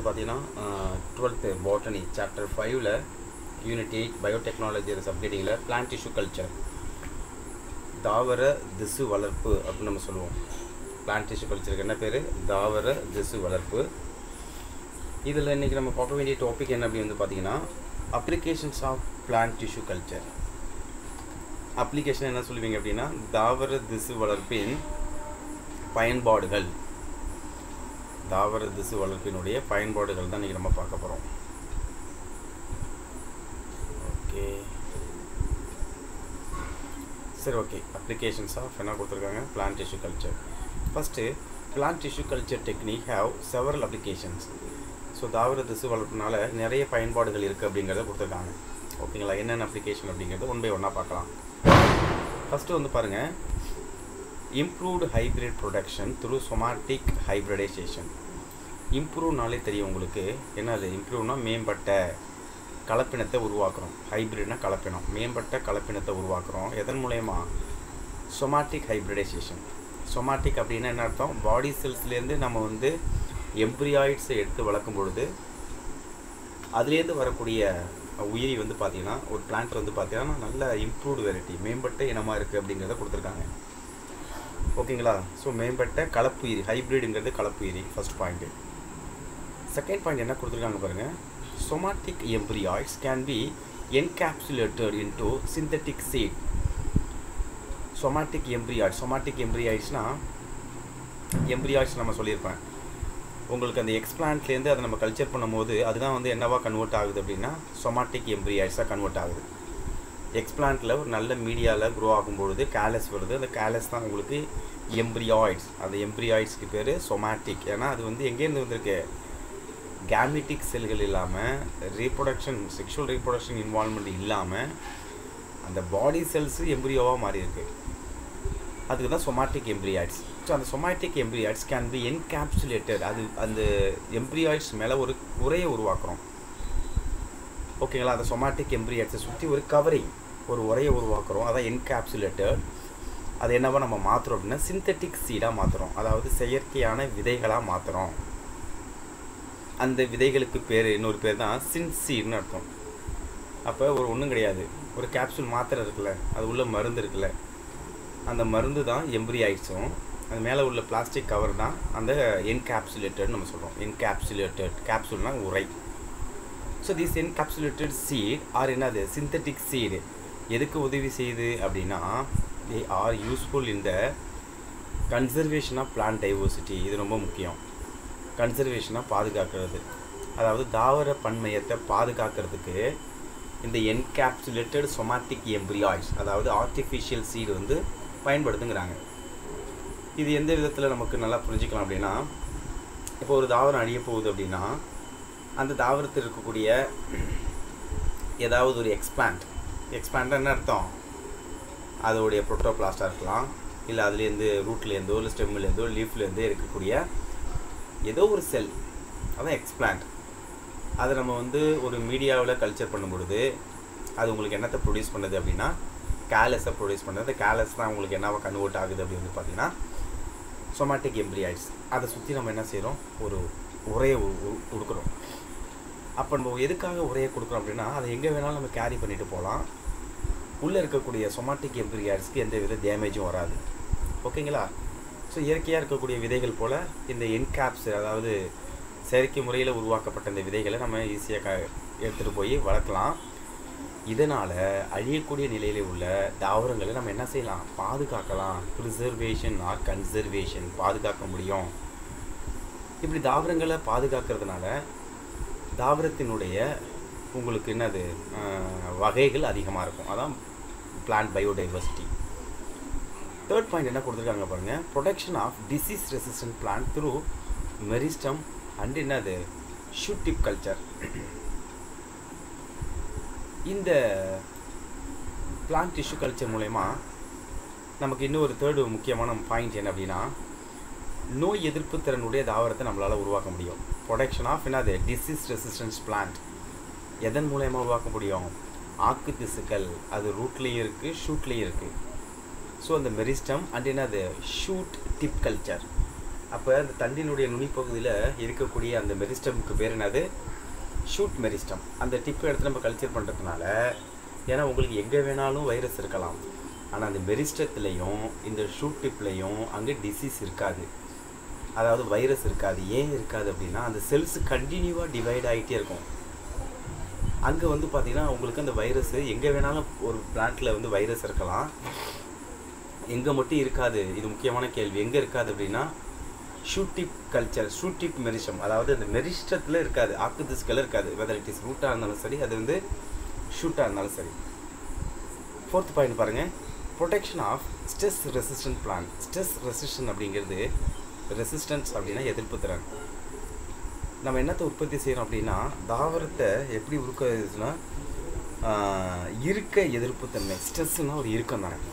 வந்து பார்த்தீங்கன்னா twelfth botany chapter ஃபைவ்ல யூனிட் எயிட் பயோடெக்னாலஜி சப்ஜெக்டிங்கில் பிளான்ட் டிஷ்யூ கல்ச்சர் தாவர திசு வளர்ப்பு அப்படின்னு நம்ம சொல்லுவோம் பிளான்ட் டிஷ்யூ கல்ச்சருக்கு என்ன பேர் தாவர திசு வளர்ப்பு இதில் இன்றைக்கி நம்ம பார்க்க வேண்டிய டாபிக் என்ன அப்படின்னு வந்து பார்த்தீங்கன்னா applications of plant tissue culture application என்ன சொல்லுவீங்க அப்படின்னா தாவர திசு வளர்ப்பின் பயன்பாடுகள் தாவர திசு வளர்ப்பினுடைய பயன்பாடுகள் தான் இன்றைக்கி நம்ம பார்க்க போகிறோம் ஓகே சரி ஓகே அப்ளிகேஷன்ஸ் ஆஃப் என்ன கொடுத்துருக்காங்க plant tissue culture first plant tissue culture technique have several applications so தாவர திசு வளர்ப்புனால நிறைய பயன்பாடுகள் இருக்குது அப்படிங்கிறத கொடுத்துருக்காங்க ஓகேங்களா என்னென்ன அப்ளிகேஷன் அப்படிங்கிறது ஒன் பை ஒன்னாக பார்க்கலாம் ஃபஸ்ட்டு வந்து பாருங்கள் improved hybrid production through somatic hybridization இம்ப்ரூவ்னாலே தெரியும் உங்களுக்கு என்னது இம்ப்ரூவ்னா மேம்பட்ட கலப்பினத்தை உருவாக்குறோம் ஹைப்ரிட்னா கலப்பினம் மேம்பட்ட கலப்பினத்தை உருவாக்குறோம் எதன் மூலயமா சொமாட்டிக் ஹைப்ரிடைசேஷன் சொமாட்டிக் அப்படின்னா என்ன அர்த்தம் பாடி செல்ஸ்லேருந்து நம்ம வந்து எம்ப்ரியாய்ட்ஸை எடுத்து வளர்க்கும் பொழுது அதுலேருந்து வரக்கூடிய உயிரி வந்து பார்த்திங்கன்னா ஒரு பிளான்ட் வந்து பார்த்திங்கன்னா நல்ல இம்ப்ரூவ்டு வெரைட்டி மேம்பட்ட இனமாக இருக்குது அப்படிங்கிறத கொடுத்துருக்காங்க ஓகேங்களா ஸோ மேம்பட்ட கலப்புயிரி ஹைப்ரிடுங்கிறது கலப்புயிரி ஃபஸ்ட் பாயிண்ட்டு செகண்ட் பாயிண்ட் என்ன கொடுத்துருக்காங்க பாருங்கள் somatic embryoids can be encapsulated into synthetic seed somatic embryoid somatic எம்ப்ரியாய்ட்ஸ்னால் எம்ப்ரியாய்ட்ஸ் நம்ம சொல்லியிருப்பேன் உங்களுக்கு அந்த எக்ஸ்பிளான்ட்லேருந்து அதை நம்ம கல்ச்சர் பண்ணும்போது அதுதான் வந்து என்னவா கன்வெர்ட் ஆகுது அப்படின்னா சொமாட்டிக் எம்ப்ரியாய்ட்ஸாக கன்வெர்ட் ஆகுது எக்ஸ்பிளான்ட்டில் ஒரு நல்ல மீடியாவில் க்ரோ ஆகும்பொழுது கேலஸ் வருது அந்த கேலஸ் தான் உங்களுக்கு எம்ப்ரியாய்ட்ஸ் அந்த எம்ப்ரியாய்ட்ஸ்க்கு பேர் சொமாட்டிக் ஏன்னா அது வந்து எங்கேருந்து வந்திருக்கு கேமிட்டிக் செல்கள் இல்லாமல் ரீப்ரொடக்ஷன் செக்ஷுவல் ரீப்ரொடக்ஷன் இன்வால்மெண்ட் இல்லாமல் அந்த பாடி செல்ஸு எம்ப்ரியோவாக மாறி இருக்கு அதுக்கு தான் சொமாட்டிக் எம்ப்ரியாய்ட்ஸ் ஸோ அந்த somatic embryoids can be encapsulated அது அந்த எம்ப்ரியாய்ட்ஸ் மேலே ஒரு உரையை உருவாக்குறோம் ஓகேங்களா அந்த சொமாட்டிக் எம்ப்ரியாய்ட்ஸை சுற்றி ஒரு கவரிங் ஒரு உரையை உருவாக்குறோம் அதான் என்கேப்சுலேட்டட் அது என்னவா நம்ம மாற்றுறோம் அப்படின்னா சிந்தட்டிக் சீடாக மாற்றுறோம் அதாவது செயற்கையான விதைகளாக மாற்றுறோம் அந்த விதைகளுக்கு பேர் இன்னொரு பேர் தான் சின்சீட்னு அர்த்தம் அப்போ ஒரு ஒன்றும் கிடையாது ஒரு கேப்சூல் மாத்திரை இருக்குல்ல அது உள்ள மருந்து இருக்குல்ல அந்த மருந்து தான் எம்ப்ரியாய்ட்ஸும் அது மேலே உள்ள பிளாஸ்டிக் கவர் தான் அந்த என்கேப்சுலேட்டட் நம்ம சொல்கிறோம் என்கேப்சுலேட்டட் கேப்சூல்னால் உரை so this encapsulated seed are என்னது சிந்தட்டிக் சீடு எதுக்கு உதவி செய்யுது அப்படின்னா they are useful in the conservation of plant diversity இது ரொம்ப முக்கியம் கன்சர்வேஷனாக பாதுகாக்கிறது அதாவது தாவர பன்மையத்தை பாதுகாக்கிறதுக்கு இந்த என்கேப்சுலேட்டட் சொமாட்டிக் எம்ப்ரியாய்ஸ் அதாவது ஆர்டிஃபிஷியல் சீடு வந்து பயன்படுத்துங்கிறாங்க இது எந்த விதத்தில் நமக்கு நல்லா புரிஞ்சுக்கலாம் அப்படின்னா இப்போ ஒரு தாவரம் அழிய போகுது அப்படின்னா அந்த தாவரத்தில் இருக்கக்கூடிய ஏதாவது ஒரு எக்ஸ்பேண்ட் எக்ஸ்பேண்ட் என்ன அர்த்தம் அதோடைய ப்ரோட்டோபிளாஸ்டாக இருக்கலாம் இல்லை அதுலேருந்து ரூட்லேருந்தோ இல்லை ஸ்டெம்லேருந்தோ லீஃப்லேருந்தோ இருக்கக்கூடிய ஏதோ ஒரு செல் அதான் எக்ஸ்பிளான்ட் அதை நம்ம வந்து ஒரு மீடியாவில் கல்ச்சர் பண்ணும் பொழுது அது உங்களுக்கு என்னத்தை ப்ரொடியூஸ் பண்ணுது அப்படின்னா கேலஸை ப்ரொடியூஸ் பண்ணுறது கேலஸ் தான் உங்களுக்கு என்னவா கன்வெர்ட் ஆகுது அப்படின்னு வந்து பார்த்தீங்கன்னா சொமாட்டிக் எம்ப்ரியாய்ட்ஸ் அதை சுற்றி நம்ம என்ன செய்கிறோம் ஒரு உரையை கொடுக்குறோம் அப்போ நம்ம எதுக்காக உரையை கொடுக்குறோம் அப்படின்னா அதை எங்கே வேணாலும் நம்ம கேரி பண்ணிட்டு போகலாம் உள்ளே இருக்கக்கூடிய சொமாட்டிக் எம்ப்ரியாய்ட்ஸ்க்கு எந்த வித டேமேஜும் வராது ஓகேங்களா ஸோ இயற்கையாக இருக்கக்கூடிய விதைகள் போல் இந்த என்கேப்ஸ் அதாவது செயற்கை முறையில் உருவாக்கப்பட்ட இந்த விதைகளை நம்ம ஈஸியாக க எடுத்துகிட்டு போய் வளர்க்கலாம் இதனால் அழியக்கூடிய நிலையில் உள்ள தாவரங்களை நம்ம என்ன செய்யலாம் பாதுகாக்கலாம் ப்ரிசர்வேஷன் ஆர் கன்சர்வேஷன் பாதுகாக்க முடியும் இப்படி தாவரங்களை பாதுகாக்கிறதுனால தாவரத்தினுடைய உங்களுக்கு என்னது வகைகள் அதிகமாக இருக்கும் அதான் பிளான்ட் பயோடைவர்சிட்டி தேர்ட் பாயிண்ட் என்ன கொடுத்துருக்காங்க பாருங்கள் production of disease resistant plant through meristem and என்னது ஷூட் டிப் கல்ச்சர் இந்த பிளான்ட் டிஷ்யூ கல்ச்சர் மூலயமா நமக்கு இன்னும் ஒரு தேர்டு முக்கியமான பாயிண்ட் என்ன அப்படின்னா நோய் எதிர்ப்பு திறனுடைய தாவரத்தை நம்மளால் உருவாக்க முடியும் ப்ரொடக்ஷன் ஆஃப் என்னது டிசீஸ் ரெசிஸ்டன்ஸ் பிளான்ட் எதன் மூலயமா உருவாக்க முடியும் ஆக்கு திசுக்கள் அது ரூட்லேயும் இருக்குது ஷூட்லேயும் இருக்குது ஸோ அந்த மெரிஸ்டம் அண்ட் என்னது ஷூட் டிப் கல்ச்சர் அப்போ அந்த தண்டினுடைய நுனிப்பகுதியில் இருக்கக்கூடிய அந்த மெரிஸ்டமுக்கு பேர் என்னது ஷூட் மெரிஸ்டம் அந்த டிப்பை எடுத்து நம்ம கல்ச்சர் பண்ணுறதுனால ஏன்னா உங்களுக்கு எங்கே வேணாலும் வைரஸ் இருக்கலாம் ஆனால் அந்த மெரிஸ்டத்துலேயும் இந்த ஷூட் டிப்லேயும் அங்கே டிசீஸ் இருக்காது அதாவது வைரஸ் இருக்காது ஏன் இருக்காது அப்படின்னா அந்த செல்ஸ் கண்டினியூவாக டிவைட் ஆகிட்டே இருக்கும் அங்கே வந்து பார்த்தீங்கன்னா உங்களுக்கு அந்த வைரஸ் எங்கே வேணாலும் ஒரு பிளான்ட்டில் வந்து வைரஸ் இருக்கலாம் எங்கே மட்டும் இருக்காது இது முக்கியமான கேள்வி எங்கே இருக்காது அப்படின்னா ஷூட்டிப் கல்ச்சர் ஷூட்டிப் மெரிஷம் அதாவது அந்த மெரிஷ்டத்தில் இருக்காது ஆக்குதிஸ்கில் இருக்காது வெதர் இட் இஸ் ரூட்டாக இருந்தாலும் சரி அது வந்து ஷூட்டாக இருந்தாலும் சரி ஃபோர்த் பாயிண்ட் பாருங்கள் protection of stress resistant plant stress resistant அப்படிங்கிறது ரெசிஸ்டன்ஸ் அப்படின்னா எதிர்ப்பு திறன் நம்ம என்னத்தை உற்பத்தி செய்கிறோம் அப்படின்னா தாவரத்தை எப்படி உருக்குதுன்னா இருக்க எதிர்ப்புத்தன்மை ஸ்ட்ரெஸ்ஸுனா ஒரு இறுக்கம் தானே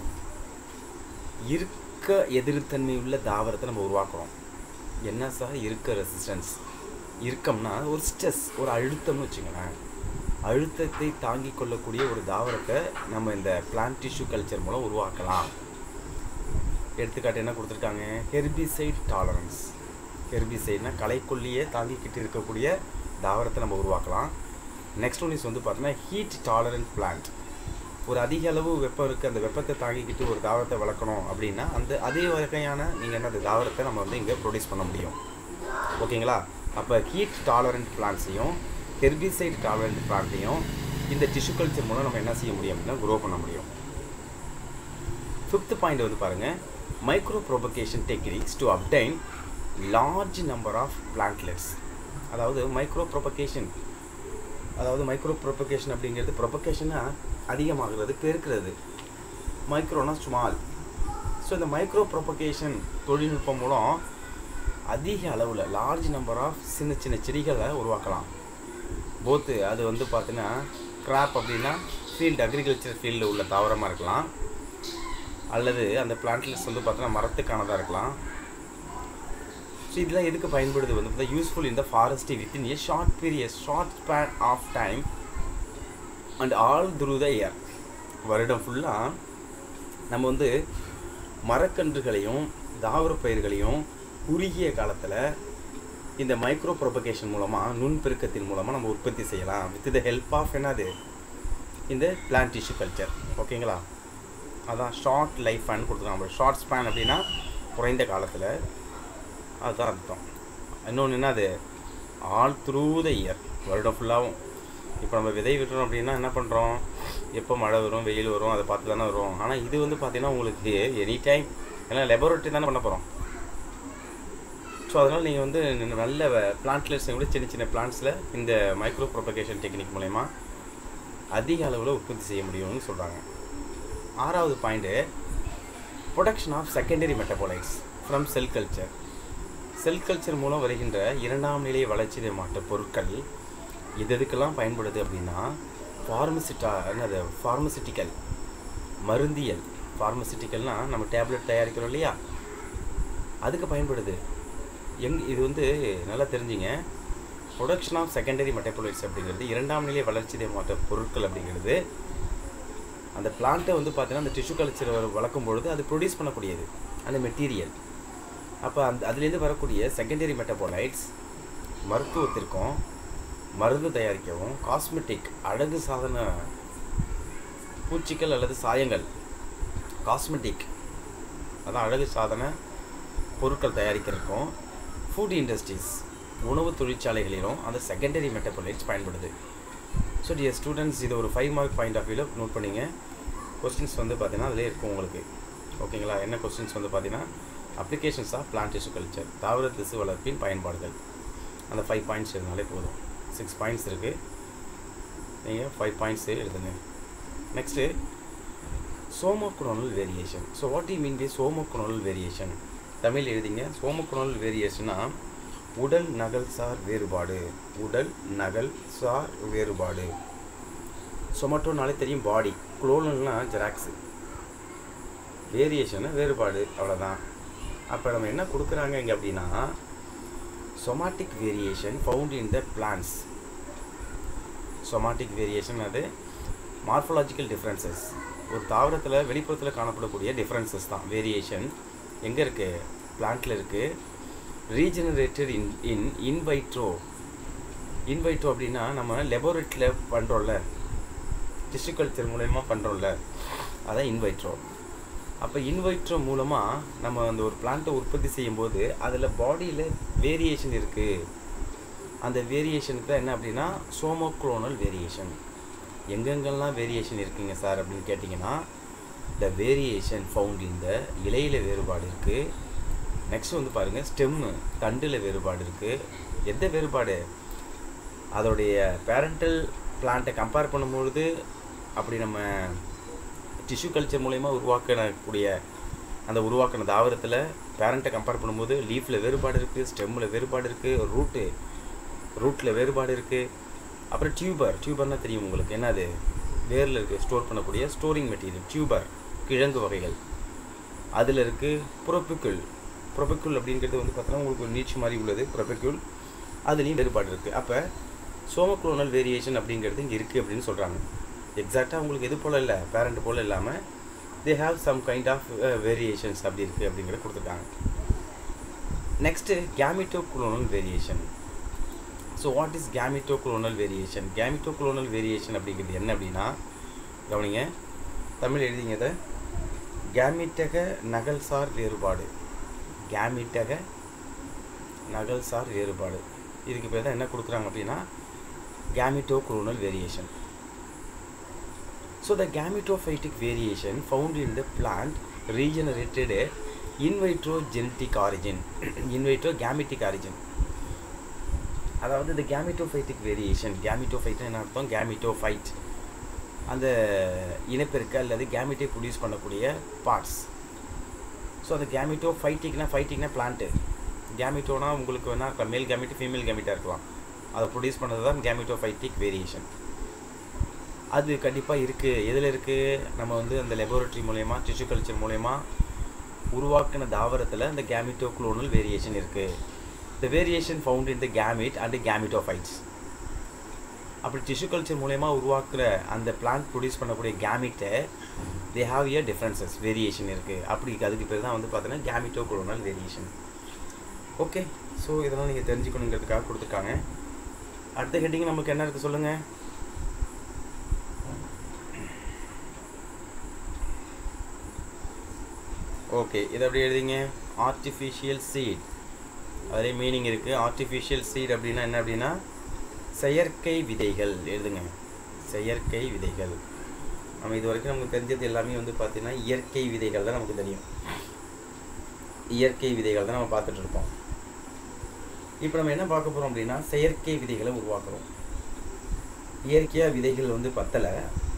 இருக்க எதிர்த்தன்மை உள்ள தாவரத்தை நம்ம உருவாக்குறோம் என்ன சார் இருக்க ரெசிஸ்டன்ஸ் இருக்கம்னா ஒரு ஸ்ட்ரெஸ் ஒரு அழுத்தம்னு வச்சுங்களேன் அழுத்தத்தை தாங்கிக் கொள்ளக்கூடிய ஒரு தாவரத்தை நம்ம இந்த பிளான்ட் டிஷ்யூ கல்ச்சர் மூலம் உருவாக்கலாம் எடுத்துக்காட்டு என்ன கொடுத்துருக்காங்க ஹெர்பிசைட் டாலரன்ஸ் ஹெர்பிசைட்னா களைக்கொல்லியே தாங்கிக்கிட்டு இருக்கக்கூடிய தாவரத்தை நம்ம உருவாக்கலாம் நெக்ஸ்ட் ஒன் இஸ் வந்து பார்த்தோன்னா ஹீட் டாலரண்ட் பிளான்ட் ஒரு அதிக அளவு வெப்பம் இருக்குது அந்த வெப்பத்தை தாங்கிக்கிட்டு ஒரு தாவரத்தை வளர்க்கணும் அப்படின்னா அந்த அதே வகையான நீங்கள் என்ன அந்த தாவரத்தை நம்ம வந்து இங்கே ப்ரொடியூஸ் பண்ண முடியும் ஓகேங்களா அப்போ ஹீட் டாலரண்ட் பிளான்ட்ஸையும் ஹெர்பிசைட் டாலரண்ட் பிளான்ட்டையும் இந்த டிஷ்யூ கல்ச்சர் மூலம் நம்ம என்ன செய்ய முடியும் அப்படின்னா க்ரோ பண்ண முடியும் ஃபிஃப்த் பாயிண்ட் வந்து பாருங்கள் micro propagation techniques to obtain large number of plantlets அதாவது மைக்ரோ ப்ரொபகேஷன் அதாவது மைக்ரோ ப்ரொபகேஷன் அப்படிங்கிறது ப்ரொபகேஷனா அதிகமாகிறது பெருக்கிறது மைக்ரோனா ஸ்மால் ஸோ இந்த மைக்ரோ ப்ரொபகேஷன் தொழில்நுட்பம் மூலம் அதிக அளவில் லார்ஜ் நம்பர் ஆஃப் சின்ன சின்ன செடிகளை உருவாக்கலாம் போத்து அது வந்து பார்த்தீங்கன்னா கிராப் அப்படின்னா ஃபீல்டு அக்ரிகல்ச்சர் ஃபீல்டில் உள்ள தாவரமாக இருக்கலாம் அல்லது அந்த பிளான்ட்லெஸ் வந்து பார்த்தீங்கன்னா மரத்துக்கானதாக இருக்கலாம் ஸோ இதெல்லாம் எதுக்கு பயன்படுது வந்து பார்த்தா யூஸ்ஃபுல் இந்த forestry within a short period short span of time and all through the year வருடம் ஃபுல்லாக நம்ம வந்து மரக்கன்றுகளையும் தாவர பயிர்களையும் குறுகிய காலத்தில் இந்த மைக்ரோ ப்ரொபகேஷன் மூலமாக நுண்பெருக்கத்தின் மூலமாக நம்ம உற்பத்தி செய்யலாம் வித் த ஹெல்ப் ஆஃப் என்னது இந்த பிளான்ட் டிஷ்யூ கல்ச்சர் ஓகேங்களா அதான் ஷார்ட் லைஃப் ஃபேன் கொடுத்துருக்காங்க ஷார்ட் ஸ்பேன் அப்படின்னா குறைந்த காலத்தில் அதுதான் அர்த்தம் இன்னொன்று என்ன அது ஆல் த்ரூ த இயர் வருடம் ஃபுல்லாகவும் இப்போ நம்ம விதை விட்டுறோம் அப்படின்னா என்ன பண்ணுறோம் எப்போ மழை வரும் வெயில் வரும் அதை பார்த்து தானே வரும் ஆனால் இது வந்து பார்த்தீங்கன்னா உங்களுக்கு எனி டைம் ஏன்னா லெபரட்டரி தானே பண்ண போகிறோம் ஸோ அதனால் நீங்கள் வந்து நல்ல பிளான்ட்லெட்ஸை விட சின்ன சின்ன பிளான்ட்ஸில் இந்த மைக்ரோ ப்ரொபகேஷன் டெக்னிக் மூலயமா அதிக அளவில் உற்பத்தி செய்ய முடியும்னு சொல்கிறாங்க ஆறாவது point production of secondary metabolites from cell culture cell culture மூலம் வருகின்ற இரண்டாம் நிலை வளர்ச்சி மாற்ற பொருட்கள் இது எதுக்கெல்லாம் பயன்படுது அப்படின்னா ஃபார்மசிட்டா என்னது ஃபார்மசிட்டிக்கல் மருந்தியல் ஃபார்மசிட்டிக்கல்னால் நம்ம டேப்லெட் தயாரிக்கிறோம் இல்லையா அதுக்கு பயன்படுது எங் இது வந்து நல்லா தெரிஞ்சுங்க ப்ரொடக்ஷன் ஆஃப் செகண்டரி மெட்டபாலைட்ஸ் அப்படிங்கிறது இரண்டாம் நிலை வளர்ச்சி மாற்ற பொருட்கள் அப்படிங்கிறது அந்த பிளான்ட்டை வந்து பார்த்தீங்கன்னா அந்த டிஷ்யூ கல்ச்சர் வளர்க்கும் பொழுது அது ப்ரொடியூஸ் பண்ணக்கூடியது அந்த மெட்டீரியல் அப்போ அந்த அதுலேருந்து வரக்கூடிய செகண்டரி மெட்டபாலைட்ஸ் மருத்துவத்திற்கும் மருந்து தயாரிக்கவும் காஸ்மெட்டிக் அழகு சாதன பூச்சிகள் அல்லது சாயங்கள் காஸ்மெட்டிக் அதான் அழகு சாதன பொருட்கள் தயாரிக்கிறதுக்கும் ஃபுட் இண்டஸ்ட்ரீஸ் உணவு தொழிற்சாலைகளிலும் அந்த செகண்டரி மெட்டபாலைட்ஸ் பயன்படுது ஸோ டியர் ஸ்டூடெண்ட்ஸ் இது ஒரு ஃபைவ் மார்க் பாயிண்ட் ஆஃப் வியூவில் நோட் பண்ணிங்க கொஸ்டின்ஸ் வந்து பார்த்தீங்கன்னா அதிலே இருக்கும் உங்களுக்கு ஓகேங்களா என்ன கொஸ்டின்ஸ் வந்து பார்த்தீங்கன்னா applications of plant tissue culture தாவர திசு வளர்ப்பின் பயன்பாடுகள் அந்த ஃபைவ் பாயிண்ட்ஸ் இருந்தாலே போதும் சிக்ஸ் பாயிண்ட்ஸ் இருக்குது நீங்கள் ஃபைவ் பாயிண்ட்ஸு எழுதுங்க next somaclonal variation so what you mean by somaclonal variation Tamil எழுதிங்க சோமோக்ரோனல் வேரியேஷன்னா உடல் நகல் சார் வேறுபாடு உடல் நகல் சார் வேறுபாடு சொமட்டோனாலே தெரியும் பாடி குளோனல்னா ஜெராக்ஸு வேரியேஷனு வேறுபாடு அவ்வளோதான் அப்போ நம்ம என்ன கொடுக்குறாங்க இங்கே அப்படின்னா somatic variation found in the plants somatic variation அது மார்ஃபலாஜிக்கல் டிஃப்ரென்சஸ் ஒரு தாவரத்தில் வெளிப்புறத்தில் காணப்படக்கூடிய டிஃப்ரென்சஸ் தான் வேரியேஷன் எங்கே இருக்குது பிளான்ட்டில் இருக்குது regenerated in in in vitro in vitro அப்படின்னா நம்ம லெபோரட்டரியில் பண்ணுறோம்ல டிஷ்யூ கல்ச்சர் மூலயமா பண்ணுறோம்ல அதான் இன்வைட்ரோ அப்போ இன்வைட்ரோ மூலமாக நம்ம அந்த ஒரு பிளான்ட்டை உற்பத்தி செய்யும்போது அதில் பாடியில் வேரியேஷன் இருக்குது அந்த வேரியேஷனுக்கு தான் என்ன அப்படின்னா சோமோக்ளோனல் வேரியேஷன் எங்கெங்கெல்லாம் வேரியேஷன் இருக்குங்க சார் அப்படின்னு கேட்டிங்கன்னா த வேரியேஷன் ஃபவுண்ட் இந்த இலையில் வேறுபாடு இருக்குது நெக்ஸ்ட் வந்து பாருங்கள் ஸ்டெம்மு தண்டில் வேறுபாடு இருக்குது எந்த வேறுபாடு அதோடைய பேரண்டல் பிளான்ட்டை கம்பேர் பண்ணும்பொழுது அப்படி நம்ம டிஷ்யூ கல்ச்சர் மூலயமா உருவாக்கக்கூடிய அந்த உருவாக்கின தாவரத்தில் பேரண்ட்டை கம்பேர் பண்ணும்போது லீஃபில் வேறுபாடு இருக்குது ஸ்டெம்மில் வேறுபாடு இருக்குது ரூட்டு ரூட்டில் வேறுபாடு இருக்குது அப்புறம் டியூபர் டியூபர்னால் தெரியும் உங்களுக்கு என்னது வேரில் இருக்குது ஸ்டோர் பண்ணக்கூடிய ஸ்டோரிங் மெட்டீரியல் டியூபர் கிழங்கு வகைகள் அதில் இருக்குது ப்ரொபிக்குள் ப்ரொபிக்குள் அப்படிங்கிறது வந்து பார்த்தோன்னா உங்களுக்கு ஒரு நீச்சு மாதிரி உள்ளது ப்ரொபிக்குள் அதுலேயும் வேறுபாடு இருக்குது அப்போ சோமக்ளோனல் வேரியேஷன் அப்படிங்கிறது இங்கே இருக்குது அப்படின்னு சொல்கிறாங்க எக்ஸாக்டாக உங்களுக்கு எது போல் இல்லை பேரண்ட் போல் இல்லாமல் they have some kind of variations அப்படி இருக்குது அப்படிங்கிறத கொடுத்துருக்காங்க next gametoclonal variation so what is gametoclonal variation gametoclonal variation அப்படிங்கிறது என்ன அப்படின்னா கவனிங்க தமிழ் எழுதிங்க இதை கேமிட்டக நகல்சார் வேறுபாடு கேமிட்டக நகல்சார் வேறுபாடு இதுக்கு பேர் தான் என்ன கொடுக்குறாங்க அப்படின்னா gametoclonal variation So the gametophytic variation found in the plant regenerated in vitro genetic origin, in vitro gametic origin. அதாவது இந்த கேமிட்டோஃபைட்டிக் வேரியேஷன் கேமிட்டோஃபைட் என்ன அர்த்தம் கேமிட்டோஃபைட் அந்த இனப்பெருக்க அல்லது கேமிட்டை ப்ரொடியூஸ் பண்ணக்கூடிய பார்ட்ஸ் ஸோ அந்த கேமிட்டோ ஃபைட்டிக்னா ஃபைட்டிக்னா பிளான்ட்டு கேமிட்டோனா உங்களுக்கு வேணா இருக்கலாம் மேல் கேமிட்டு ஃபீமேல் கேமிட்டாக இருக்கலாம் அதை ப்ரொடியூஸ் பண்ணது தான் கேமிட்டோஃபைட்டிக் வேரியேஷன் அது கண்டிப்பாக இருக்குது எதில் இருக்குது நம்ம வந்து அந்த லெபோரட்டரி மூலயமா டிஷ்யூ கல்ச்சர் மூலயமா உருவாக்கின தாவரத்தில் அந்த கேமிட்டோ குளோனல் வேரியேஷன் இருக்குது the variation found in the gamete and gametophytes அப்படி டிஷ்யூ கல்ச்சர் மூலயமா உருவாக்குற அந்த பிளான்ட் ப்ரொடியூஸ் பண்ணக்கூடிய கேமிட்டை they have their differences variation இருக்குது அப்படி அதுக்கு பேர் தான் வந்து பார்த்தீங்கன்னா gametoclonal variation okay so இதெல்லாம் நீங்கள் தெரிஞ்சுக்கணுங்கிறதுக்காக கொடுத்துருக்காங்க அடுத்த ஹெட்டிங் நமக்கு என்ன இருக்குது சொல்லுங்கள் ஓகே இதை அப்படி எழுதிங்க ஆர்டிஃபிஷியல் சீட் அதே மீனிங் இருக்குது ஆர்டிஃபிஷியல் சீட் அப்படின்னா என்ன அப்படின்னா செயற்கை விதைகள் எழுதுங்க செயற்கை விதைகள் நம்ம இது வரைக்கும் நமக்கு தெரிஞ்சது எல்லாமே வந்து பார்த்திங்கன்னா இயற்கை விதைகள் தான் நமக்கு தெரியும் இயற்கை விதைகள் தான் நம்ம பார்த்துட்டு இருப்போம் இப்போ நம்ம என்ன பார்க்க போகிறோம் அப்படின்னா செயற்கை விதைகளை உருவாக்குறோம் இயற்கையாக விதைகள் வந்து பத்தலை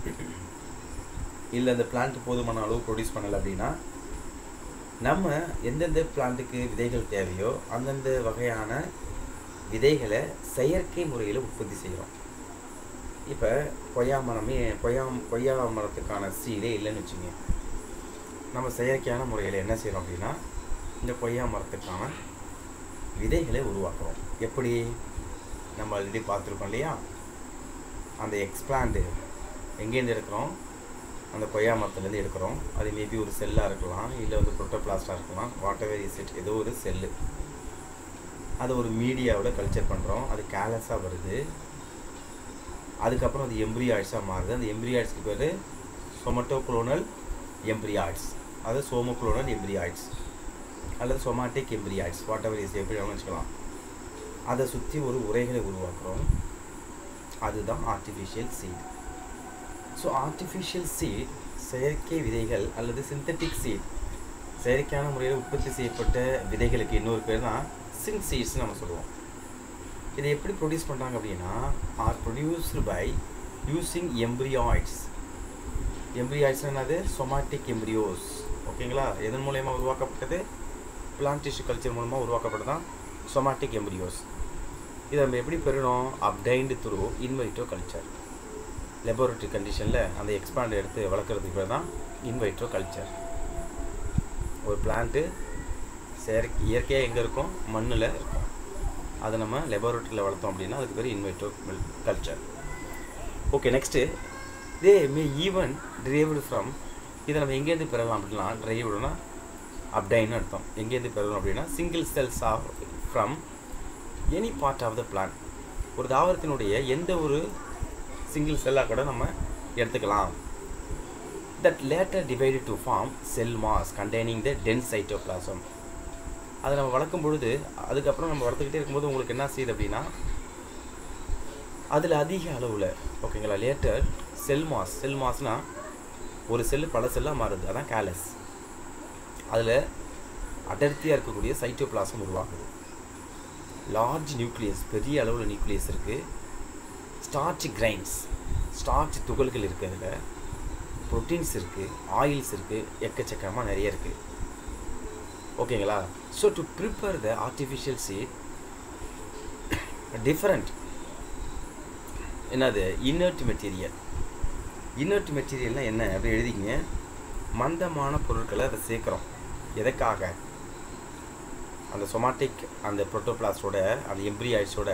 இல்லை அந்த பிளான்ட் போதுமான அளவு ப்ரொடியூஸ் பண்ணலை அப்படின்னா நம்ம எந்தெந்த பிளான்ட்டுக்கு விதைகள் தேவையோ அந்தந்த வகையான விதைகளை செயற்கை முறையில் உற்பத்தி செய்கிறோம் இப்போ கொய்யா மரமே கொய்யா கொய்யா மரத்துக்கான சீடே இல்லைன்னு வச்சுங்க நம்ம செயற்கையான முறையில் என்ன செய்கிறோம் அப்படின்னா இந்த கொய்யா மரத்துக்கான விதைகளை உருவாக்குறோம் எப்படி நம்ம ஆல்ரெடி பார்த்துருக்கோம் இல்லையா அந்த எக்ஸ்பிளாண்டு எங்கேருந்து எடுக்கிறோம் அந்த கொய்யா மரத்துலேருந்து எடுக்கிறோம் அது மேபி ஒரு செல்லாக இருக்கலாம் இல்லை வந்து ப்ரோட்டோபிளாஸ்டாக இருக்கலாம் வாட் எவர் இஸ் இட் ஏதோ ஒரு செல்லு அதை ஒரு மீடியாவில் கல்ச்சர் பண்ணுறோம் அது கேலஸாக வருது அதுக்கப்புறம் அது எம்ப்ரியாய்ட்ஸாக மாறுது அந்த எம்ப்ரியாய்ட்ஸ்க்கு பேர் சொமட்டோக்ளோனல் எம்ப்ரியாய்ட்ஸ் அது சோமோக்ளோனல் எம்ப்ரியாய்ட்ஸ் அல்லது somatic embryoids whatever is எப்படி வேணும் வச்சுக்கலாம் அதை சுற்றி ஒரு உரைகளை உருவாக்குறோம் அதுதான் artificial seed so artificial seed செயற்கை விதைகள் அல்லது சிந்தட்டிக் சீட் செயற்கையான முறையில் உற்பத்தி செய்யப்பட்ட விதைகளுக்கு இன்னொரு பேர் தான் சின் சீட்ஸ் நம்ம சொல்லுவோம் இதை எப்படி ப்ரொடியூஸ் பண்ணுறாங்க அப்படின்னா are produced by using embryoids embryoids என்னது சொமாட்டிக் எம்ப்ரியோஸ் ஓகேங்களா எதன் மூலயமா உருவாக்கப்பட்டது பிளான்ட் டிஷ்யூ கல்ச்சர் மூலமாக உருவாக்கப்பட்டதான் சொமாட்டிக் எம்ப்ரியோஸ் இதை நம்ம எப்படி பெறணும் obtained through in vitro culture laboratory கண்டிஷனில் அந்த எக்ஸ்பாண்ட் எடுத்து வளர்க்குறதுக்கு பேர் தான் இன்வைட்ரோ கல்ச்சர் ஒரு பிளான்ட்டு செயற்கை இயற்கையாக எங்கே இருக்கும் மண்ணில் இருக்கும் அதை நம்ம லெபோரட்டரியில் வளர்த்தோம் அப்படின்னா அதுக்கு பேர் in vitro culture okay next they may even derived from இதை நம்ம எங்கேருந்து பெறலாம் அப்படின்னா டிரைவ்டுனா அப்டைன்னு அர்த்தம் எங்கேருந்து பெறலாம் அப்படின்னா single cells of from any part of the plant ஒரு தாவரத்தினுடைய எந்த ஒரு சிங்கிள் செல்லாக கூட நம்ம எடுத்துக்கலாம் that later divided to form cell mass containing the dense cytoplasm அதை நம்ம வளர்க்கும் பொழுது அதுக்கப்புறம் நம்ம வளர்த்துக்கிட்டே இருக்கும்போது உங்களுக்கு என்ன செய்யுது அப்படின்னா அதில் அதிக அளவில் ஓகேங்களா லேட்டர் செல் மாஸ் செல் மாஸ்னால் ஒரு செல்லு பல செல்லாக மாறுது அதான் கேலஸ் அதில் அடர்த்தியாக இருக்கக்கூடிய சைட்டோபிளாசம் உருவாகுது லார்ஜ் நியூக்ளியஸ் பெரிய அளவில் நியூக்ளியஸ் இருக்குது ஸ்டார்ச் கிரைன்ஸ் ஸ்டார்ச் துகள்கள் இருக்குது அதில் ப்ரோட்டீன்ஸ் இருக்குது ஆயில்ஸ் இருக்குது எக்கச்சக்கமாக நிறைய இருக்குது ஓகேங்களா so to prepare the artificial seed different என்னது இன்னர்ட் மெட்டீரியல் இன்னர்ட் மெட்டீரியல்னால் என்ன அப்படி எழுதிங்க மந்தமான பொருட்களை அதை சேர்க்குறோம் எதுக்காக அந்த சொமாட்டிக் அந்த ப்ரோட்டோபிளாஸோட அந்த எம்ப்ரியாய்ஸோட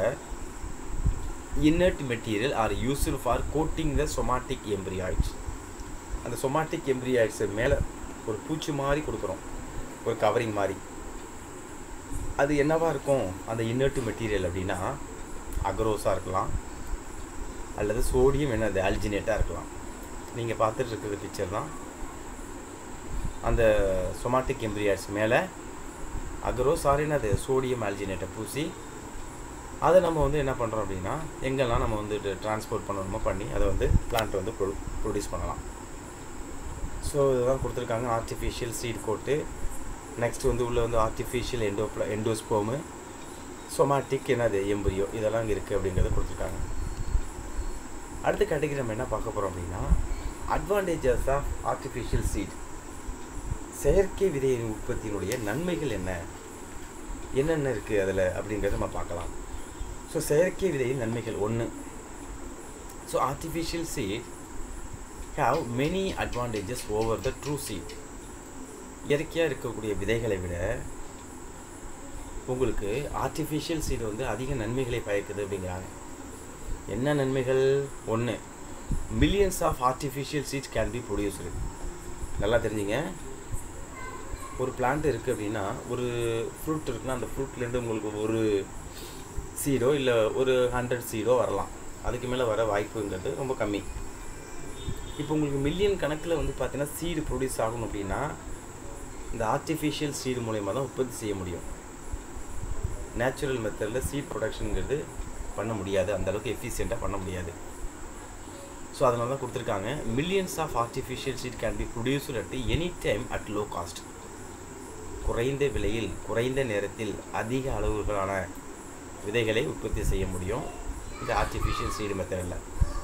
inert material are useful for coating the somatic embryoids அந்த சொமாட்டிக் எம்ப்ரியாய்ட்ஸ் மேலே ஒரு பூச்சி மாதிரி கொடுக்குறோம் ஒரு கவரிங் மாதிரி அது என்னவா இருக்கும் அந்த இன்னர்ட் மெட்டீரியல் அப்படின்னா அக்ரோஸாக இருக்கலாம் அல்லது சோடியம் என்னது ஆல்ஜினேட்டாக இருக்கலாம் நீங்கள் பார்த்துட்டு இருக்கிற பிக்சர் தான் அந்த சொமாட்டிக் எம்ப்ரியாய்ட்ஸ் மேலே அக்ரோ சாரின்னு அது சோடியம் ஆல்ஜினேட்டை பூசி அதை நம்ம வந்து என்ன பண்ணுறோம் அப்படின்னா எங்கெல்லாம் நம்ம வந்து டிரான்ஸ்போர்ட் பண்ணணுமோ பண்ணி அதை வந்து பிளான்ட் வந்து ப்ரொ ப்ரொடியூஸ் பண்ணலாம் ஸோ இதெல்லாம் கொடுத்துருக்காங்க ஆர்டிஃபிஷியல் சீட் கோட்டு நெக்ஸ்ட் வந்து உள்ளே வந்து ஆர்டிஃபிஷியல் எண்டோ எண்டோஸ்போமு சொமாட்டிக் என்னது எம்பரியோ இதெல்லாம் இங்கே இருக்குது அப்படிங்கிறத கொடுத்துருக்காங்க அடுத்த கேட்டகரி நம்ம என்ன பார்க்க போகிறோம் அப்படின்னா அட்வான்டேஜஸ் ஆஃப் ஆர்டிஃபிஷியல் சீட் செயற்கை விதையின் உற்பத்தியினுடைய நன்மைகள் என்ன என்னென்ன இருக்குது அதில் அப்படிங்கிறத நம்ம பார்க்கலாம் ஸோ செயற்கை விதையின் நன்மைகள் ஒன்று so artificial seed have many advantages over the true seed இயற்கையாக இருக்கக்கூடிய விதைகளை விட உங்களுக்கு ஆர்டிஃபிஷியல் சீடு வந்து அதிக நன்மைகளை பயக்குது அப்படிங்கிறாங்க என்ன நன்மைகள் ஒன்று millions of artificial seeds can be produced நல்லா தெரிஞ்சுங்க ஒரு பிளான்ட் இருக்குது அப்படின்னா ஒரு ஃப்ரூட் இருக்குன்னா அந்த ஃப்ரூட்லேருந்து உங்களுக்கு ஒரு சீடோ இல்லை ஒரு ஹண்ட்ரட் சீடோ வரலாம் அதுக்கு மேலே வர வாய்ப்புங்கிறது ரொம்ப கம்மி இப்போ உங்களுக்கு மில்லியன் கணக்கில் வந்து பார்த்தீங்கன்னா சீடு ப்ரொடியூஸ் ஆகணும் அப்படின்னா இந்த ஆர்டிஃபிஷியல் சீடு மூலயமா தான் உற்பத்தி செய்ய முடியும் நேச்சுரல் மெத்தடில் சீட் ப்ரொடக்ஷனுங்கிறது பண்ண முடியாது அந்தளவுக்கு எஃபிஷியண்ட்டாக பண்ண முடியாது ஸோ அதனால தான் கொடுத்துருக்காங்க millions of artificial seed can be produced at any time at low cost குறைந்த விலையில் குறைந்த நேரத்தில் அதிக அளவுகளான விதைகளை உற்பத்தி செய்ய முடியும் இந்த ஆர்டிஃபிஷியல் சீடு மெத்தடில்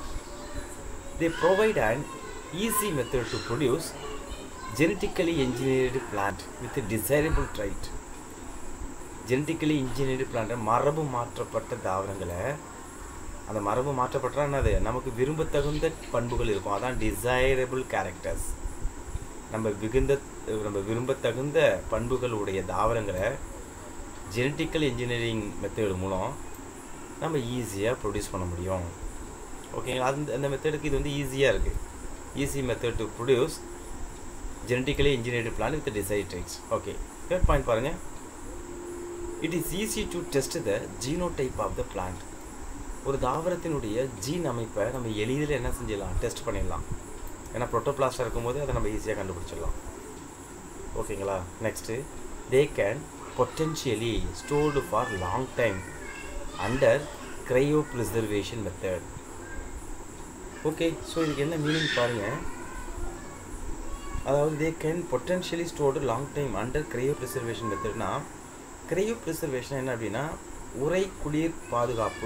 they provide and easy method to produce genetically engineered plant with desirable trait genetically engineered plant மரபு மாற்றப்பட்ட தாவரங்களை அந்த மரபு மாற்றப்பட்டா என்னது நமக்கு விரும்பத்தகுந்த பண்புகள் இருக்கும் அதான் டிசைரபிள் கேரக்டர்ஸ் நம்ம மிகுந்த நம்ம விரும்பத்தகுந்த பண்புகள் உடைய தாவரங்களை ஜெனட்டிக்கல் இன்ஜினியரிங் மெத்தேடு மூலம் நம்ம ஈஸியாக ப்ரொடியூஸ் பண்ண முடியும் ஓகேங்களா அந்த அந்த மெத்தடுக்கு இது வந்து ஈஸியாக இருக்குது easy method to produce genetically engineered plant with desired traits okay third point பாருங்கள் it is easy to test the genotype of the plant ஒரு தாவரத்தினுடைய ஜீன் அமைப்பை நம்ம எளிதில் என்ன செஞ்சிடலாம் டெஸ்ட் பண்ணிடலாம் ஏன்னா ப்ரோட்டோபிளாஸ்டாக இருக்கும்போது அதை நம்ம ஈஸியாக கண்டுபிடிச்சிடலாம் ஓகேங்களா next they can potentially stored for long time under cryopreservation method okay so இதுக்கு என்ன மீனிங் பாருங்கள் அதாவது they can potentially stored long time under cryopreservation மெத்தட்னா க்ரையோ ப்ரிசர்வேஷன் என்ன அப்படின்னா உரை குளிர் பாதுகாப்பு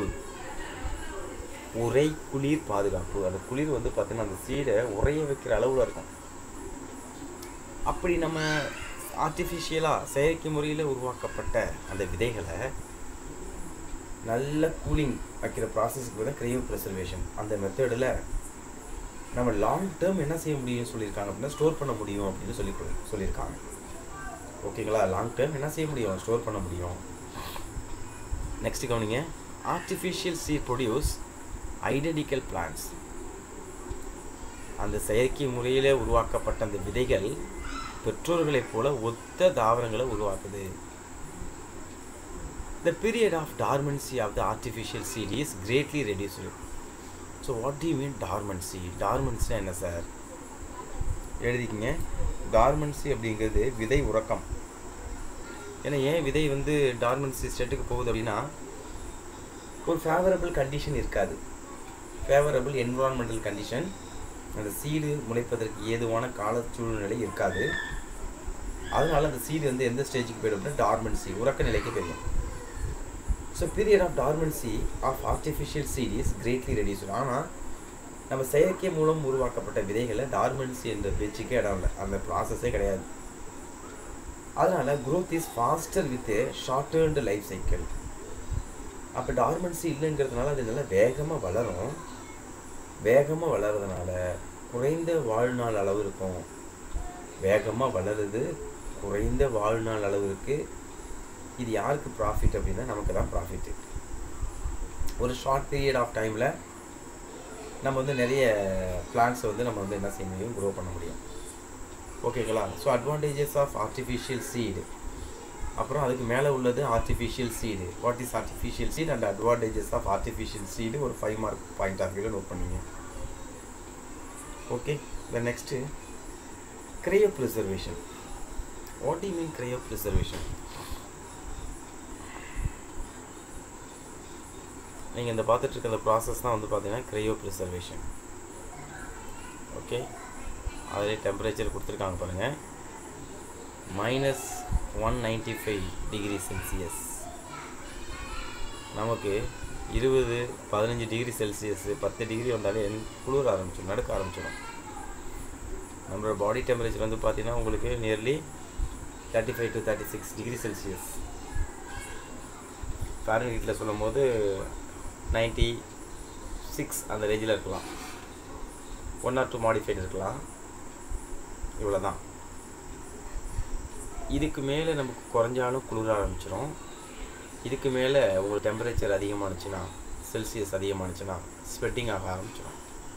உரை குளிர் பாதுகாப்பு அந்த குளிர் வந்து பார்த்தீங்கன்னா அந்த சீடை உரைய வைக்கிற அளவில் இருக்கும் அப்படி நம்ம ஆர்டிஃபிஷியலாக செயற்கை முறையில் உருவாக்கப்பட்ட அந்த விதைகளை நல்ல கூலிங் வைக்கிற ப்ராசஸ்க்கு தான் க்ரையோ ப்ரிசர்வேஷன் அந்த மெத்தடில் நம்ம லாங் டேர்ம் என்ன செய்ய முடியும்னு சொல்லியிருக்காங்க அப்படின்னா ஸ்டோர் பண்ண முடியும் அப்படின்னு சொல்லி சொல்லியிருக்காங்க ஓகேங்களா லாங் டேர்ம் என்ன செய்ய முடியும் ஸ்டோர் பண்ண முடியும் நெக்ஸ்ட் கவனிங்க artificial seed produce identical plants அந்த செயற்கை முறையில் உருவாக்கப்பட்ட அந்த விதைகள் பெற்றோர்களைப் போல ஒத்த தாவரங்களை உருவாக்குது the period of dormancy of the artificial seed is greatly reduced so what do mean dormancy டார்மன்சினா என்ன சார் எழுதிக்கிங்க டார்மன்சி அப்படிங்கிறது விதை உறக்கம் ஏன்னா ஏன் விதை வந்து டார்மன்சி ஸ்டேட்டுக்கு போகுது அப்படின்னா ஒரு ஃபேவரபிள் கண்டிஷன் இருக்காது ஃபேவரபிள் என்விரான்மெண்டல் கண்டிஷன் அந்த சீடு முளைப்பதற்கு ஏதுவான கால சூழ்நிலை இருக்காது அதனால அந்த சீடு வந்து எந்த ஸ்டேஜுக்கு போயிடும் அப்படின்னா டார்மன்சி உறக்க நிலைக்கு போயிடும் so period of dormancy of artificial seed is greatly reduced ஆனால் நம்ம செயற்கை மூலம் உருவாக்கப்பட்ட விதைகளை டார்மன்சி என்ற பேச்சுக்கே இடம் இல்லை அந்த ப்ராசஸே கிடையாது அதனால் growth is faster with shorter life cycle அப்போ டார்மன்சி இல்லைங்கிறதுனால அது நல்லா வேகமாக வளரும் வேகமாக வளர்றதுனால குறைந்த வாழ்நாள் அளவு இருக்கும் வேகமாக வளருது குறைந்த வாழ்நாள் அளவு இருக்குது இது யாருக்கு ப்ராஃபிட் அப்படின்னா நமக்கு தான் ப்ராஃபிட்டு ஒரு ஷார்ட் பீரியட் ஆஃப் டைமில் நம்ம வந்து நிறைய பிளான்ஸை வந்து நம்ம வந்து என்ன செய்ய முடியும் க்ரோ பண்ண முடியும் ஓகேங்களா so advantages of artificial seed அப்புறம் அதுக்கு மேலே உள்ளது artificial seed what is artificial seed and advantages of artificial seed ஒரு ஃபைவ் மார்க் பாயிண்ட் ஆஃப் வியூவில் நோட் பண்ணிங்க okay the next cryopreservation what you mean cryopreservation நீங்கள் இந்த பார்த்துட்டு இருக்க இந்த ப்ராசஸ் தான் வந்து பார்த்தீங்கன்னா கிரையோ ப்ரிசர்வேஷன் ஓகே அதிலே டெம்பரேச்சர் கொடுத்துருக்காங்க பாருங்கள் minus one ninety five degree Celsius நமக்கு இருபது பதினஞ்சு டிகிரி செல்சியஸ் பத்து டிகிரி வந்தாலே குளிர ஆரம்பிச்சிடும் நடுக்க ஆரம்பிச்சிடும் நம்மளோட பாடி டெம்பரேச்சர் வந்து பார்த்தீங்கன்னா உங்களுக்கு nearly thirty five to thirty six degree Celsius ஃபாரன்ஹீட்டில் சொல்லும் போது நைன்ட்டி சிக்ஸ் அந்த ரேஞ்சில் இருக்கலாம் ஒன் ஆர் டூ மாடிஃபைடு இருக்கலாம் இவ்வளோ தான் இதுக்கு மேலே நமக்கு குறைஞ்சாலும் குளிர ஆரம்பிச்சிடும் இதுக்கு மேலே உங்களுக்கு டெம்பரேச்சர் அதிகமானுச்சுன்னா செல்சியஸ் அதிகமானுச்சுன்னா ஸ்வெட்டிங் ஆக ஆரம்பிச்சிடும்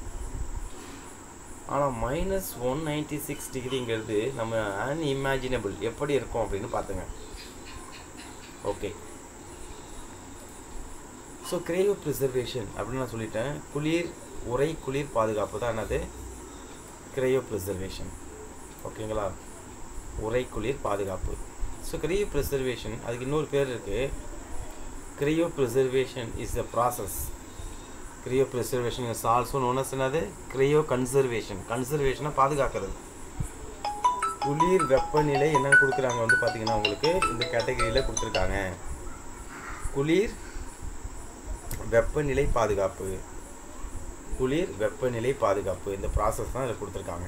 ஆனால் மைனஸ் ஒன் நைன்டி சிக்ஸ் டிகிரிங்கிறது நம்ம அன்இமேஜினபிள் எப்படி இருக்கும் அப்படின்னு பார்த்துங்க ஓகே ஸோ கிரேவ் ப்ரிசர்வேஷன் அப்படின்னு நான் சொல்லிட்டேன் குளிர் உரை குளிர் பாதுகாப்பு தான் என்னது கிரையோ ப்ரிசர்வேஷன் ஓகேங்களா உரை குளிர் பாதுகாப்பு ஸோ கிரையோ ப்ரிசர்வேஷன் அதுக்கு இன்னொரு பேர் இருக்குது cryopreservation is a process cryopreservation is also known as என்னது கிரையோ கன்சர்வேஷன் கன்சர்வேஷனை பாதுகாக்கிறது குளிர் வெப்பநிலை என்ன கொடுக்குறாங்க வந்து பார்த்தீங்கன்னா உங்களுக்கு இந்த கேட்டகரியில் கொடுத்துருக்காங்க குளிர் வெப்பநிலை பாதுகாப்பு குளிர் வெப்பநிலை பாதுகாப்பு இந்த ப்ராசஸ் தான் இதில் கொடுத்துருக்காங்க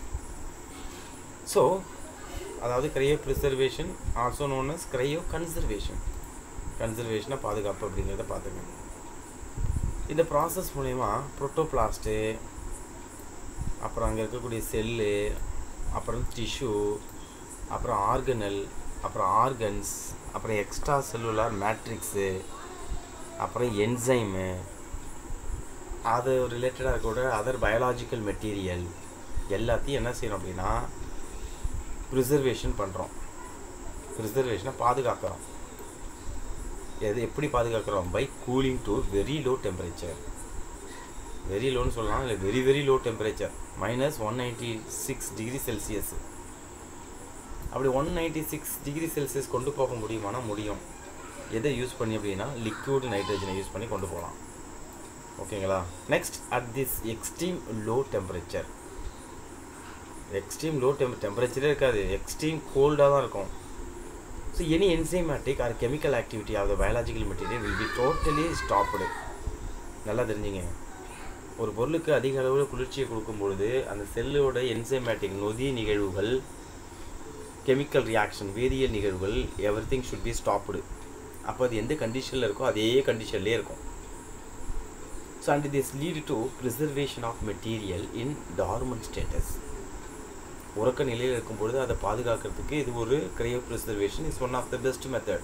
ஸோ அதாவது cryopreservation also known as cryoconservation கன்சர்வேஷனை பாதுகாப்பு அப்படிங்கிறத பார்த்துங்க இந்த ப்ராசஸ் மூலயமா ப்ரோட்டோபிளாஸ்ட்டு அப்புறம் அங்கே இருக்கக்கூடிய செல்லு அப்புறம் டிஷ்யூ அப்புறம் ஆர்கனல் அப்புறம் ஆர்கன்ஸ் அப்புறம் எக்ஸ்ட்ரா செல்லுலார் மேட்ரிக்ஸு அப்புறம் என்சைமு அது ரிலேட்டடாக இருக்கக்கூட அதர் பயாலாஜிக்கல் மெட்டீரியல் எல்லாத்தையும் என்ன செய்யணும் அப்படின்னா ப்ரிசர்வேஷன் பண்ணுறோம் ப்ரிசர்வேஷனை பாதுகாக்கிறோம் எது எப்படி பாதுகாக்கிறோம் by cooling to very low temperature very லோன்னு சொல்லலாம் இல்லை very very low temperature minus one ninety six degree Celsius அப்படி one ninety six degree Celsius கொண்டு போக முடியுமானா முடியும் எதை யூஸ் பண்ணி அப்படின்னா லிக்விட் நைட்ரஜனை யூஸ் பண்ணி கொண்டு போகலாம் ஓகேங்களா next at this extreme low temperature extreme low டெம் டெம்பரேச்சரே இருக்காது எக்ஸ்ட்ரீம் கோல்டாக தான் இருக்கும் so any enzymatic or chemical activity of the biological material will be totally stopped நல்லா தெரிஞ்சுங்க ஒரு பொருளுக்கு அதிக அளவில் குளிர்ச்சியை கொடுக்கும் பொழுது அந்த செல்லோட என்சைமேட்டிக் நொதி நிகழ்வுகள் கெமிக்கல் ரியாக்ஷன் வேதியியல் நிகழ்வுகள் everything should be stopped அப்போ அது எந்த கண்டிஷனில் இருக்கோ அதே கண்டிஷன்லேயே இருக்கும் so and this lead to preservation of material in dormant status உறக்க நிலையில் இருக்கும் பொழுது அதை பாதுகாக்கிறதுக்கு இது ஒரு cryopreservation is one of the best method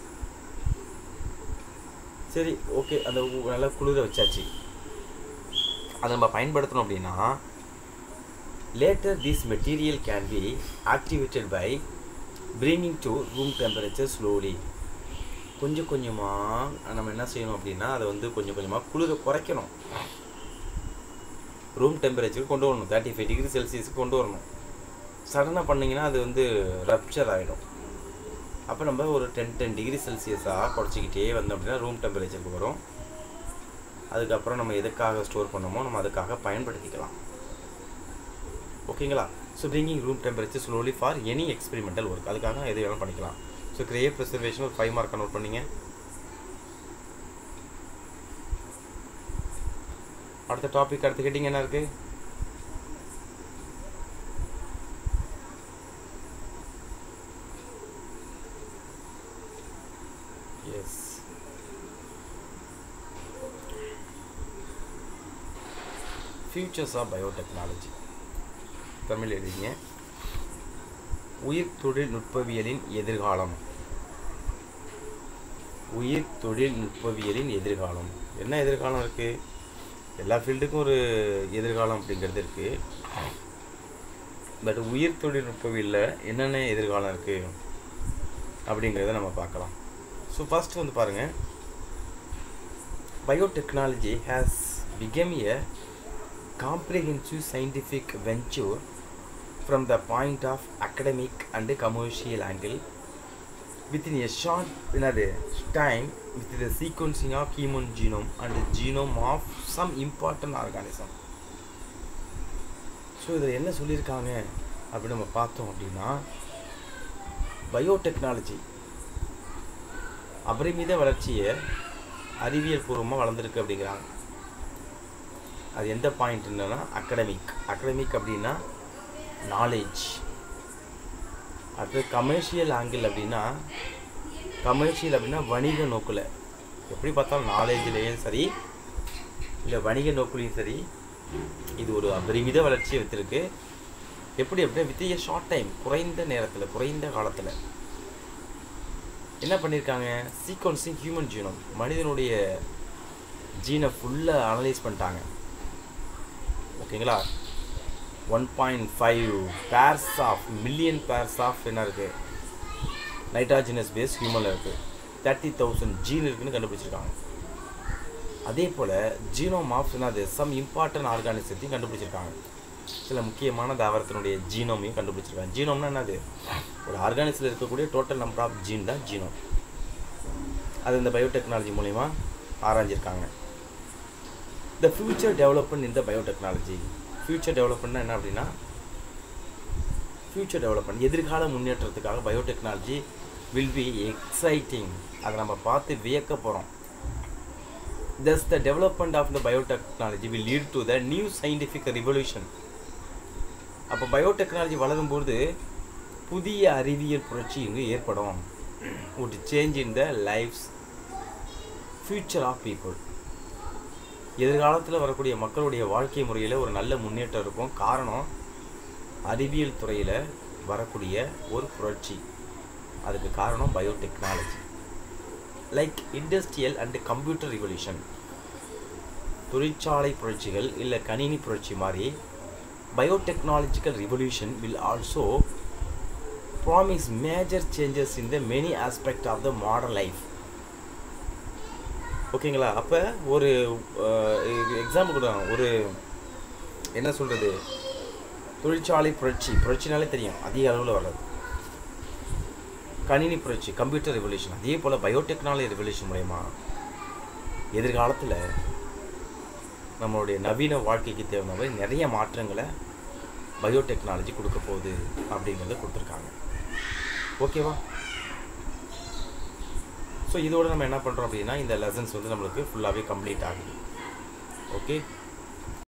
சரி ஓகே அந்த உ- நல்லா குளிர வச்சாச்சு அதை நம்ம பயன்படுத்தணும் அப்படின்னா later this material can be activated by bringing to room temperature slowly கொஞ்சம் கொஞ்சமாக நம்ம என்ன செய்யணும் அப்படின்னா அதை வந்து கொஞ்சம் கொஞ்சமாக குளிர குறைக்கணும் ரூம் டெம்பரேச்சர் கொண்டு வரணும் தேர்ட்டி ஃபைவ் டிகிரி செல்சியஸுக்கு கொண்டு வரணும் சடனாக பண்ணிங்கன்னா அது வந்து ரப்சர் ஆகிடும் அப்போ நம்ம ஒரு டென் டென் டிகிரி செல்சியஸாக குறைச்சிக்கிட்டே வந்தோம் அப்படின்னா ரூம் டெம்பரேச்சருக்கு வரும் அதுக்கப்புறம் நம்ம எதுக்காக ஸ்டோர் பண்ணோமோ நம்ம அதுக்காக பயன்படுத்திக்கலாம் ஓகேங்களா so bringing room temperature slowly for any experimental work அதுக்காக எது வேணாலும் பண்ணிக்கலாம் ஸோ கிரியேட் ப்ரிசர்வேஷன் ஒரு ஃபைவ் மார்க் நோட் பண்ணிங்க அடுத்த டாபிக் அடுத்த கேட்டிங் என்ன இருக்குது எஸ் ஃபியூச்சர்ஸ் ஆஃப் பயோடெக்னாலஜி தமிழ் எழுதிங்க உயிர் தொழில்நுட்பவியலின் எதிர்காலம் உயிர் தொழில்நுட்பவியலின் எதிர்காலம் என்ன எதிர்காலம் இருக்குது எல்லா ஃபீல்டுக்கும் ஒரு எதிர்காலம் அப்படிங்கிறது இருக்குது பட் உயிர் தொழில்நுட்பவியலில் என்னென்ன எதிர்காலம் இருக்குது அப்படிங்கிறத நம்ம பார்க்கலாம் ஸோ ஃபஸ்ட் வந்து பாருங்கள் biotechnology has become a comprehensive scientific venture from the point of academic and commercial angle within a short another time with the sequencing of human genome and the genome of some important organism so இதில் என்ன சொல்லியிருக்காங்க அப்படின்னு நம்ம பார்த்தோம் அப்படின்னா biotechnology அபரிமித வளர்ச்சியை அறிவியல் பூர்வமாக வளர்ந்துருக்கு அப்படிங்கிறாங்க அது எந்த பாயிண்ட் என்னன்னா அகடமிக் அகடமிக் அப்படின்னா நாலேஜ் அடுத்து கமர்ஷியல் ஆங்கிள் அப்படின்னா கமர்ஷியல் அப்படின்னா வணிக நோக்கில் எப்படி பார்த்தாலும் நாலேஜ்லேயும் சரி இல்லை வணிக நோக்குலையும் சரி இது ஒரு அபரிமித வளர்ச்சியை வைத்திருக்கு எப்படி அப்படின்னா வித் ஏ ஷார்ட் டைம் குறைந்த நேரத்தில் குறைந்த காலத்தில் என்ன பண்ணியிருக்காங்க சீக்வன்சிங் ஹியூமன் ஜீனோம் மனிதனுடைய ஜீனை ஃபுல்லாக அனலைஸ் பண்ணிட்டாங்க ஓகேங்களா one point five pairs of million pairs of என்ன இருக்குது நைட்ராஜினஸ் பேஸ் ஹியூமனில் இருக்குது தேர்ட்டி தௌசண்ட் ஜீன் இருக்குன்னு கண்டுபிடிச்சிருக்காங்க அதே போல் ஜீனோம் ஆஃப் என்னது சம் இம்பார்ட்டன்ட் ஆர்கானிசத்தையும் கண்டுபிடிச்சிருக்காங்க சில முக்கியமான தாவரத்தினுடைய ஜீனோமையும் கண்டுபிடிச்சிருக்காங்க ஜீனோம்னா என்னது ஒரு ஆர்கானிஸில் இருக்கக்கூடிய டோட்டல் நம்பர் ஆஃப் ஜீன் தான் ஜீனோம் அது இந்த பயோடெக்னாலஜி மூலிமா ஆராய்ஞ்சிருக்காங்க த ஃபியூச்சர் டெவலப்மெண்ட் இந்த பயோடெக்னாலஜி ஃபியூச்சர் டெவலப்மெண்ட்னா என்ன அப்படின்னா ஃபியூச்சர் டெவலப்மெண்ட் எதிர்கால முன்னேற்றத்துக்காக பயோடெக்னாலஜி வில் பி எக்ஸைட்டிங் அதை நம்ம பார்த்து வியக்க போகிறோம் thus the development of the biotechnology will lead to the new scientific revolution அப்போ பயோடெக்னாலஜி வளரும்போது புதிய அறிவியல் புரட்சி இங்கு ஏற்படும் would change in the life's future of people எதிர்காலத்தில் வரக்கூடிய மக்களுடைய வாழ்க்கை முறையில் ஒரு நல்ல முன்னேற்றம் இருக்கும் காரணம் அறிவியல் துறையில் வரக்கூடிய ஒரு புரட்சி அதுக்கு காரணம் biotechnology like industrial and computer revolution தொழிற்சாலை புரட்சிகள் இல்லை கணினி புரட்சி மாதிரி பயோடெக்னாலஜிக்கல் revolution will also promise major changes in the many aspect of the modern life ஓகேங்களா அப்போ ஒரு எக்ஸாம்பிள் கொடுறாங்க ஒரு என்ன சொல்கிறது தொழிற்சாலை புரட்சி புரட்சினாலே தெரியும் அதிக அளவில் வர்றது கணினி புரட்சி கம்ப்யூட்டர் ரெவல்யூஷன் அதே போல் பயோடெக்னாலஜி ரெவல்யூஷன் மூலயமா எதிர்காலத்தில் நம்மளுடைய நவீன வாழ்க்கைக்கு தேவையான மாதிரி நிறைய மாற்றங்களை பயோடெக்னாலஜி கொடுக்க போகுது அப்படிங்கிறத கொடுத்துருக்காங்க ஓகேவா ஸோ இதோட நம்ம என்ன பண்ணுறோம் அப்படின்னா இந்த லெசன்ஸ் வந்து நம்மளுக்கு ஃபுல்லாகவே கம்ப்ளீட் ஆகுது ஓகே